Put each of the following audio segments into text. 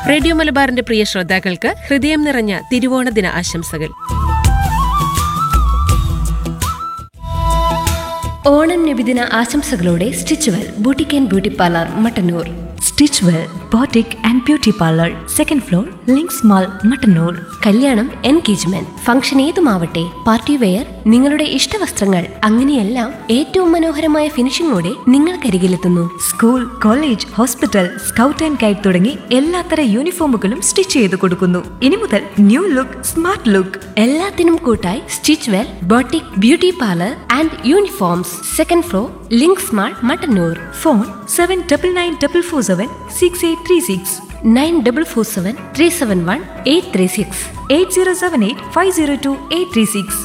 radio മലബാറിന്റെ പ്രിയ ശ്രോതാക്കൾക്ക് ഹൃദയം നിറഞ്ഞ തിരുവോണ ദിന ആശംസകൾ ഓണം നബിദിന ആശംസകളോടെ Stitchwell boutique and beauty parlour Mattannur Stitchwell boutique and beauty parlour second floor Links mall Mattannur കല്യാണം എൻഗേജ്മെന്റ് ഫംഗ്ഷൻ ഏതുമാവട്ടെ പാർട്ടി വെയർ നിങ്ങളുടെ ഇഷ്ടവസ്ത്രങ്ങൾ അങ്ങനെയെല്ലാം ഏറ്റവും മനോഹരമായ ഫിനിഷിംഗോടെ നിങ്ങൾക്കരികിലെത്തുന്നു school college hospital scout and guide തുടങ്ങി എല്ലാത്തര യൂണിഫോമുകളും സ്റ്റിച്ച് ചെയ്ത് കൊടുക്കുന്നു ഇനി മുതൽ ന്യൂ ലുക്ക് സ്മാർട്ട് ലുക്ക് എല്ലാത്തിനും കൂട്ടായി Stitchwell boutique beauty parlour and uniforms second floor Links mall Mattannur phone seven double nine double four seven six eight three six nine double four seven three seven one eight three six eight zero seven eight five zero two eight three six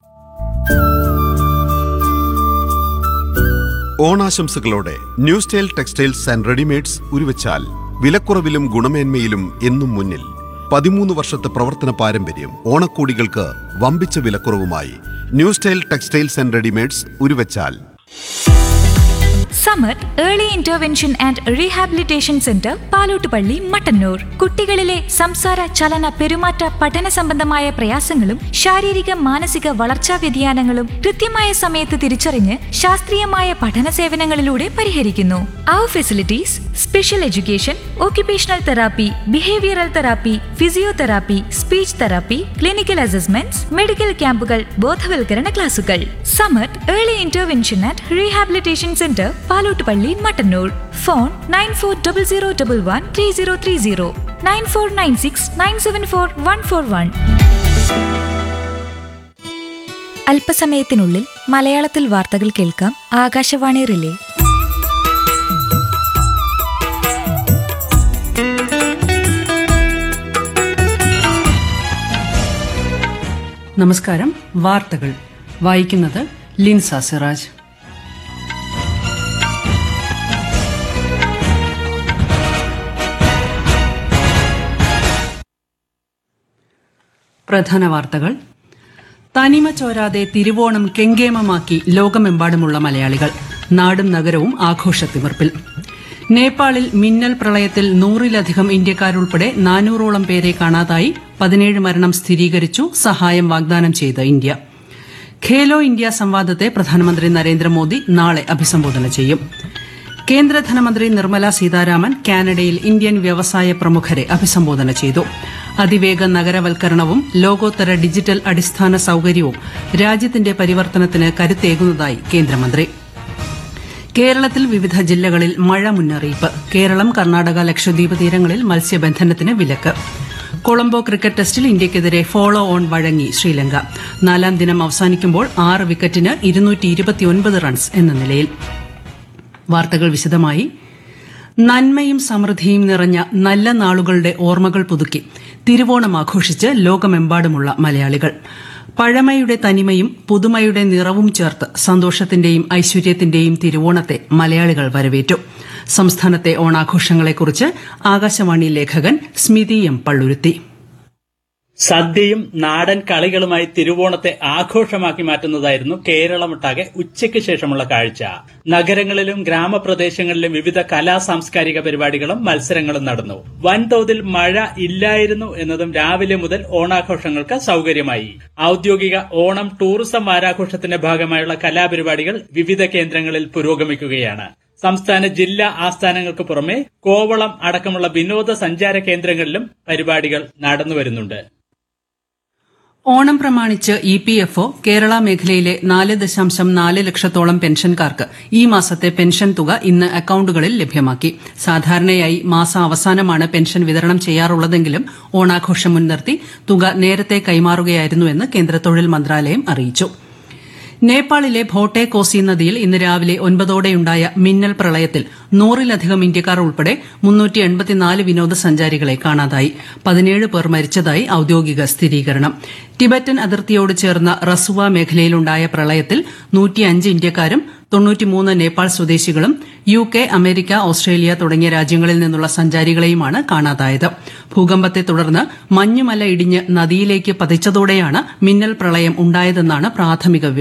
ഓണാശംസകളോടെ new style textiles and readymades Uruvachal വിലക്കുറവിലും ഗുണമേന്മയിലും എന്നും മുന്നിൽ പതിമൂന്ന് വർഷത്തെ പ്രവർത്തന പാരമ്പര്യം ഓണക്കോടികൾക്ക് വമ്പിച്ച വിലക്കുറവുമായി new style textiles and readymades Uruvachal Samath early intervention and rehabilitation centre Palottupalli Mattannur കുട്ടികളിലെ സംസാര ചലന പെരുമാറ്റ പഠന സംബന്ധമായ പ്രയാസങ്ങളും ശാരീരിക മാനസിക വളർച്ചാ വ്യതിയാനങ്ങളും കൃത്യമായ സമയത്ത് തിരിച്ചറിഞ്ഞ് ശാസ്ത്രീയമായ പഠന സേവനങ്ങളിലൂടെ പരിഹരിക്കുന്നു അവർ facilities special education occupational therapy behavioural therapy physiotherapy speech therapy clinical assessments medical ക്യാമ്പുകൾ ബോധവൽക്കരണ ക്ലാസുകൾ Samath early intervention and rehabilitation centre Palottupalli Mattannur phone nine four double zero double one three zero three zero nine four nine six nine seven four one four one അല്പസമയത്തിനുള്ളിൽ മലയാളത്തിൽ വാർത്തകൾ കേൾക്കാം Akashvani relay നമസ്കാരം വാർത്തകൾ വായിക്കുന്നത് ലിൻസ സിറാജ് പ്രധാന വാർത്തകൾ തനിമ ചോരാതെ തിരുവോണം കെങ്കേമമാക്കി ലോകമെമ്പാടുമുള്ള മലയാളികൾ നാടും നഗരവും ആഘോഷത്തിമിർപ്പിൽ നേപ്പാളിൽ മിന്നൽ പ്രളയത്തിൽ നൂറിലധികം ഇന്ത്യക്കാരുൾപ്പെടെ നാനൂറോളം പേരെ കാണാതായി പതിനേഴ് മരണം സ്ഥിരീകരിച്ചു സഹായം വാഗ്ദാനം ചെയ്ത് ഇന്ത്യ ഖേലോ ഇന്ത്യ സംവാദത്തെ പ്രധാനമന്ത്രി നരേന്ദ്രമോദി നാളെ അഭിസംബോധന ചെയ്യും കേന്ദ്ര ധനമന്ത്രി നിർമ്മല സീതാരാമൻ കാനഡയിൽ ഇന്ത്യൻ വ്യവസായ പ്രമുഖരെ അഭിസംബോധന ചെയ്തു അതിവേഗ നഗരവൽക്കരണവും ലോകോത്തര ഡിജിറ്റൽ അടിസ്ഥാന സൌകര്യവും രാജ്യത്തിന്റെ പരിവർത്തനത്തിന് കരുത്തേകുന്നതായി കേന്ദ്രമന്ത്രി കേരളത്തിൽ വിവിധ ജില്ലകളിൽ മഴ മുന്നറിയിപ്പ് കേരളം കർണാടക ലക്ഷദ്വീപ് തീരങ്ങളിൽ മത്സ്യബന്ധനത്തിന് വിലക്ക് കൊളംബോ ക്രിക്കറ്റ് ടെസ്റ്റിൽ ഇന്ത്യയ്ക്കെതിരെ ഫോളോ ഓൺ വഴങ്ങി ശ്രീലങ്ക നാലാം ദിനം അവസാനിക്കുമ്പോൾ ആറ് വിക്കറ്റിന് ഇരുന്നൂറ്റി റൺസ് എന്ന നിലയിൽ വാർത്തകൾ വിശദമായി നന്മയും സമൃദ്ധിയും നിറഞ്ഞ നല്ല നാളുകളുടെ ഓർമ്മകൾ പുതുക്കി തിരുവോണം ആഘോഷിച്ച് ലോകമെമ്പാടുമുള്ള മലയാളികൾ പഴമയുടെ തനിമയും പുതുമയുടെ നിറവും ചേർത്ത് സന്തോഷത്തിന്റെയും ഐശ്വര്യത്തിന്റെയും തിരുവോണത്തെ മലയാളികൾ വരവേറ്റു സംസ്ഥാനത്തെ ഓണാഘോഷങ്ങളെക്കുറിച്ച് ആകാശവാണി ലേഖകൻ സ്മിതി എം പള്ളുരുത്തി സദ്യയും നാടൻ കളികളുമായി തിരുവോണത്തെ ആഘോഷമാക്കി മാറ്റുന്നതായിരുന്നു കേരളമൊട്ടാകെ ഉച്ചയ്ക്ക് ശേഷമുള്ള കാഴ്ച നഗരങ്ങളിലും ഗ്രാമപ്രദേശങ്ങളിലും വിവിധ കലാ സാംസ്കാരിക പരിപാടികളും മത്സരങ്ങളും നടന്നു വൻതോതിൽ മഴ ഇല്ലായിരുന്നു എന്നതും രാവിലെ മുതൽ ഓണാഘോഷങ്ങൾക്ക് സൗകര്യമായി ഔദ്യോഗിക ഓണം ടൂറിസം വാരാഘോഷത്തിന്റെ ഭാഗമായുള്ള കലാപരിപാടികൾ വിവിധ കേന്ദ്രങ്ങളിൽ പുരോഗമിക്കുകയാണ് സംസ്ഥാന ജില്ലാ ആസ്ഥാനങ്ങൾക്ക് പുറമെ കോവളം അടക്കമുള്ള വിനോദസഞ്ചാര കേന്ദ്രങ്ങളിലും പരിപാടികൾ നടന്നുവരുന്നുണ്ട് ഓണം പ്രമാണിച്ച് E P F O Kerala മേഖലയിലെ നാല് ദശാംശം നാല് ലക്ഷത്തോളം പെൻഷൻകാർക്ക് ഈ മാസത്തെ പെൻഷൻ തുക ഇന്ന് അക്കൌണ്ടുകളിൽ ലഭ്യമാക്കി സാധാരണയായി മാസാവസാനമാണ് പെൻഷൻ വിതരണം ചെയ്യാറുള്ളതെങ്കിലും ഓണാഘോഷം മുൻനിർത്തി തുക നേരത്തെ കൈമാറുകയായിരുന്നുവെന്ന് കേന്ദ്ര തൊഴിൽ മന്ത്രാലയം അറിയിച്ചു നേപ്പാളിലെ ഭോട്ടെ കോസി നദിയിൽ ഇന്ന് രാവിലെ ഒൻപതോടെയുണ്ടായ മിന്നൽ പ്രളയത്തിൽ നൂറിലധികം ഇന്ത്യക്കാർ ഉൾപ്പെടെ മുന്നൂറ്റി എൺപത്തിനാല് വിനോദസഞ്ചാരികളെ കാണാതായി പതിനേഴ് പേർ മരിച്ചതായി ഔദ്യോഗിക സ്ഥിരീകരണം ടിബറ്റൻ അതിർത്തിയോട് ചേർന്ന റസുവ മേഖലയിലുണ്ടായ പ്രളയത്തിൽ നൂറ്റിയഞ്ച് ഇന്ത്യക്കാരും തൊണ്ണൂറ്റിമൂന്ന് നേപ്പാൾ സ്വദേശികളും യു കെ അമേരിക്ക ഓസ്ട്രേലിയ തുടങ്ങിയ രാജ്യങ്ങളിൽ നിന്നുള്ള സഞ്ചാരികളെയുമാണ് കാണാതായത് ഭൂകമ്പത്തെ തുടർന്ന് മഞ്ഞുമല ഇടിഞ്ഞ് നദിയിലേക്ക് പതിച്ചതോടെയാണ് മിന്നൽ പ്രളയം ഉണ്ടായതെന്നാണ് പ്രാഥമിക